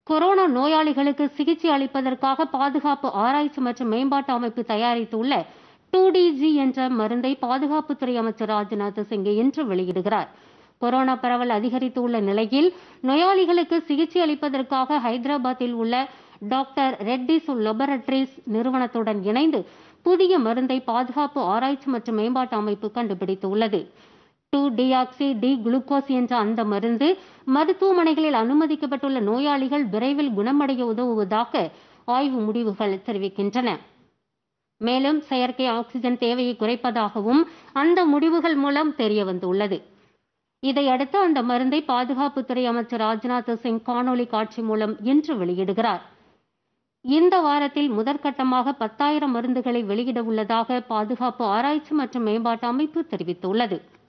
corona நோயாளிகளுக்கு சிகிச்சை அளிப்பதற்காக பாதுகாப்பு ஆராய்ச்சி மற்றும் மேம்பாட்டு அமைப்பு தயாரித்துள்ள டூ டிஜி என்ற மருந்தை பாதுகாப்புத்துறை அமைச்சர் ராஜ்நாத் சிங் இன்று வெளியிடுகிறார் கொரோனா பரவல் அதிகரித்துள்ள நிலையில் நோயாளிகளுக்கு சிகிச்சை அளிப்பதற்காக ஹைதராபாத்தில் உள்ள டாக்டர் ரெட்டிஸ் லெபரட்டரிஸ் நிறுவனத்துடன் இணைந்து புதிய மருந்தை பாதுகாப்பு ஆராய்ச்சி மற்றும் மேம்பாட்டு அமைப்பு கண்டுபிடித்துள்ளது டூ டிஆக்சி டி குளுக்கோஸ் என்ற அந்த மருந்து மருத்துவமனைகளில் அனுமதிக்கப்பட்டுள்ள நோயாளிகள் விரைவில் குணமடைய உதவுவதாக ஆய்வு முடிவுகள் தெரிவிக்கின்றன மேலும் செயற்கை ஆக்சிஜன் தேவையை குறைப்பதாகவும் அந்த முடிவுகள் மூலம் தெரிய வந்துள்ளது இதையடுத்து அந்த மருந்தை பாதுகாப்புத்துறை அமைச்சர் ராஜ்நாத் சிங் காணொலி காட்சி மூலம் இன்று வெளியிடுகிறார் இந்த வாரத்தில் முதற்கட்டமாக பத்தாயிரம் மருந்துகளை வெளியிட உள்ளதாக பாதுகாப்பு ஆராய்ச்சி மற்றும் மேம்பாட்டு அமைப்பு தெரிவித்துள்ளது